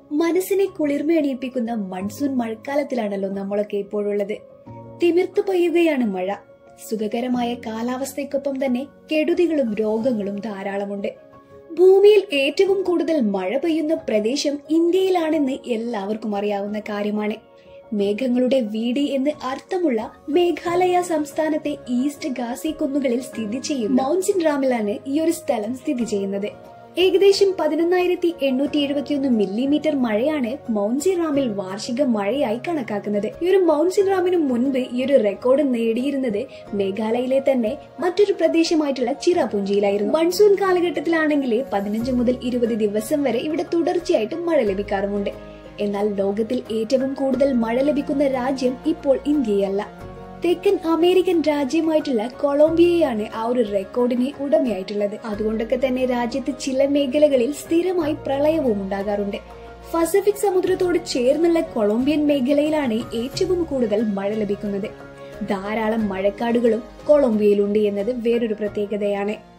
മനസ്സിനെ കുളിർമയണിയിപ്പിക്കുന്ന മൺസൂൺ മഴക്കാലത്തിലാണല്ലോ നമ്മളൊക്കെ ഇപ്പോഴുള്ളത് തിമിർത്തു പെയ്യുകയാണ് മഴ സുഖകരമായ കാലാവസ്ഥയ്ക്കൊപ്പം തന്നെ കെടുതികളും രോഗങ്ങളും ധാരാളമുണ്ട് ഭൂമിയിൽ ഏറ്റവും കൂടുതൽ മഴ പെയ്യുന്ന പ്രദേശം ഇന്ത്യയിലാണെന്ന് എല്ലാവർക്കും അറിയാവുന്ന കാര്യമാണ് മേഘങ്ങളുടെ വീട് എന്ന് അർത്ഥമുള്ള മേഘാലയ സംസ്ഥാനത്തെ ഈസ്റ്റ് ഗാസി കുന്നുകളിൽ സ്ഥിതി ചെയ്യുന്ന മൗൺസിൻ റാമിലാണ് ഈ ഒരു സ്ഥലം സ്ഥിതി ചെയ്യുന്നത് ഏകദേശം പതിനൊന്നായിരത്തി എണ്ണൂറ്റി എഴുപത്തിയൊന്ന് മില്ലിമീറ്റർ മഴയാണ് മൗൺസി റാമിൽ വാർഷിക മഴയായി കണക്കാക്കുന്നത് ഈ ഒരു മൗൺസി റാമിന് മുൻപ് ഈ ഒരു റെക്കോർഡ് നേടിയിരുന്നത് മേഘാലയയിലെ തന്നെ മറ്റൊരു പ്രദേശമായിട്ടുള്ള ചിറാപുഞ്ചിയിലായിരുന്നു മൺസൂൺ കാലഘട്ടത്തിലാണെങ്കിൽ പതിനഞ്ച് മുതൽ ഇരുപത് ദിവസം വരെ ഇവിടെ തുടർച്ചയായിട്ട് മഴ ലഭിക്കാറുമുണ്ട് എന്നാൽ ലോകത്തിൽ ഏറ്റവും കൂടുതൽ മഴ ലഭിക്കുന്ന രാജ്യം ഇപ്പോൾ ഇന്ത്യയല്ല തെക്കൻ അമേരിക്കൻ രാജ്യമായിട്ടുള്ള കൊളംബിയയാണ് ആ ഒരു റെക്കോർഡിന് ഉടമയായിട്ടുള്ളത് അതുകൊണ്ടൊക്കെ തന്നെ രാജ്യത്ത് ചില മേഖലകളിൽ സ്ഥിരമായി പ്രളയവും ഉണ്ടാകാറുണ്ട് പസഫിക് സമുദ്രത്തോട് ചേർന്നുള്ള കൊളംബിയൻ മേഖലയിലാണ് ഏറ്റവും കൂടുതൽ മഴ ലഭിക്കുന്നത് ധാരാളം മഴക്കാടുകളും കൊളംബിയയിലുണ്ട് എന്നത് വേറൊരു പ്രത്യേകതയാണ്